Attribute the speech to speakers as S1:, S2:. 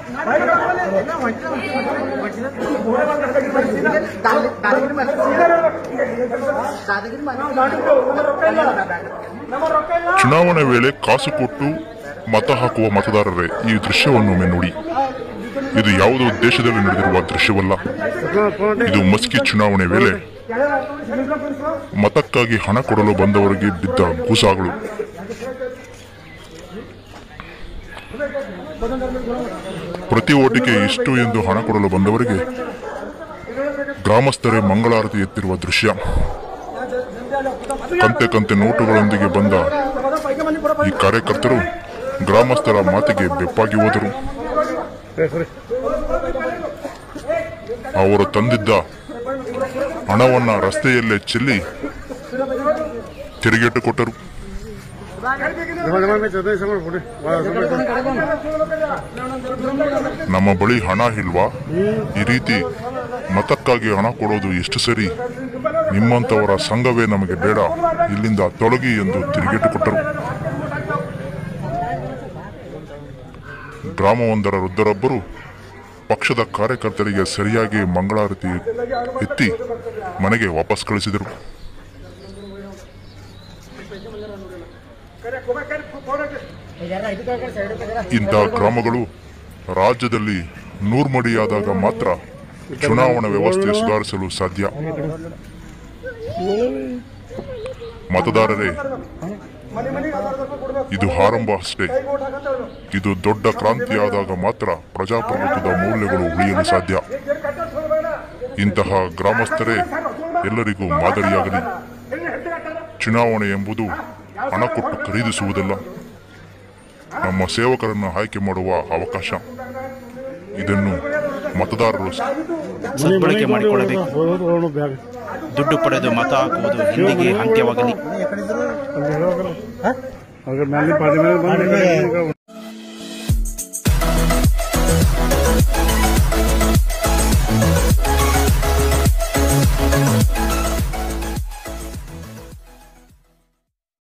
S1: ಚುನಾವಣೆ ವೇಳೆ ಕಾಸು ಕೊಟ್ಟು ಮತ ಹಾಕುವ ಮತದಾರರೇ ಈ ದೃಶ್ಯವನ್ನೊಮ್ಮೆ ನೋಡಿ ಇದು ಯಾವುದೋ ದೇಶದಲ್ಲಿ ನಡೆದಿರುವ ದೃಶ್ಯವಲ್ಲ ಇದು ಮಸ್ಕಿ ಚುನಾವಣೆ ವೇಳೆ ಮತಕ್ಕಾಗಿ ಹಣ ಕೊಡಲು ಬಂದವರಿಗೆ ಬಿದ್ದ ಗುಸಾಗಳು ಪ್ರತಿ ಓಟಿಗೆ ಇಷ್ಟು ಎಂದು ಹಣ ಕೊಡಲು ಬಂದವರಿಗೆ ಗ್ರಾಮಸ್ಥರೇ ಮಂಗಳಾರತಿ ಎತ್ತಿರುವ ದೃಶ್ಯ ಕಂತೆ ಕಂತೆ ನೋಟುಗಳೊಂದಿಗೆ ಬಂದ ಈ ಕಾರ್ಯಕರ್ತರು ಗ್ರಾಮಸ್ಥರ ಮಾತಿಗೆ ಬೆಪ್ಪಾಗಿ ಹೋದರು ಅವರು ತಂದಿದ್ದ ಹಣವನ್ನ ರಸ್ತೆಯಲ್ಲೇ ಚೆಲ್ಲಿ ತಿರುಗೇಟು ಕೊಟ್ಟರು ನಮ್ಮ ಬಳಿ ಹಣ ಇಲ್ವಾ ಈ ರೀತಿ ಮತಕ್ಕಾಗಿ ಹಣ ಕೊಡೋದು ಎಷ್ಟು ಸರಿ ನಿಮ್ಮಂತವರ ಸಂಘವೇ ನಮಗೆ ಬೇಡ ಇಲ್ಲಿಂದ ತೊಲಗಿ ಎಂದು ತಿರುಗೇಟು ಕೊಟ್ಟರು ಗ್ರಾಮವೊಂದರ ವೃದ್ಧರೊಬ್ಬರು ಪಕ್ಷದ ಕಾರ್ಯಕರ್ತರಿಗೆ ಸರಿಯಾಗಿ ಮಂಗಳಾರತಿ ಎತ್ತಿ ಮನೆಗೆ ವಾಪಸ್ ಕಳಿಸಿದರು ಇಂಥ ಗ್ರಾಮಗಳು ರಾಜ್ಯದಲ್ಲಿ ನೂರ್ಮಡಿಯಾದಾಗ ಮಾತ್ರ ಚುನಾವಣಾ ವ್ಯವಸ್ಥೆ ಸುಧಾರಿಸಲು ಸಾಧ್ಯ ಮತದಾರರೇ ಇದು ಆರಂಭ ಅಷ್ಟೇ ಇದು ದೊಡ್ಡ ಕ್ರಾಂತಿಯಾದಾಗ ಮಾತ್ರ ಪ್ರಜಾಪ್ರಭುತ್ವದ ಮೌಲ್ಯಗಳು ಉಳಿಯಲು ಸಾಧ್ಯ ಇಂತಹ ಗ್ರಾಮಸ್ಥರೇ ಎಲ್ಲರಿಗೂ ಮಾದರಿಯಾಗಲಿ ಚುನಾವಣೆ ಎಂಬುದು ಹಣ ಕೊಟ್ಟು ಖರೀದಿಸುವುದಲ್ಲ ನಮ್ಮ ಸೇವಕರನ್ನು ಆಯ್ಕೆ ಮಾಡುವ ಅವಕಾಶ ಇದನ್ನು ಮತದಾರರು
S2: ಸದ್ಬಳಕೆ ಮಾಡಿಕೊಳ್ಳಬೇಕು ದುಡ್ಡು ಪಡೆದು ಮತ ಹಾಕುವುದು ಹಿಂದಿಗೆ ಅಂತ್ಯವಾಗಲಿ
S3: ಅದ್ರ ಮೇಲೆ ಪಾದಿ ಮೇಲೆ ಬಂದು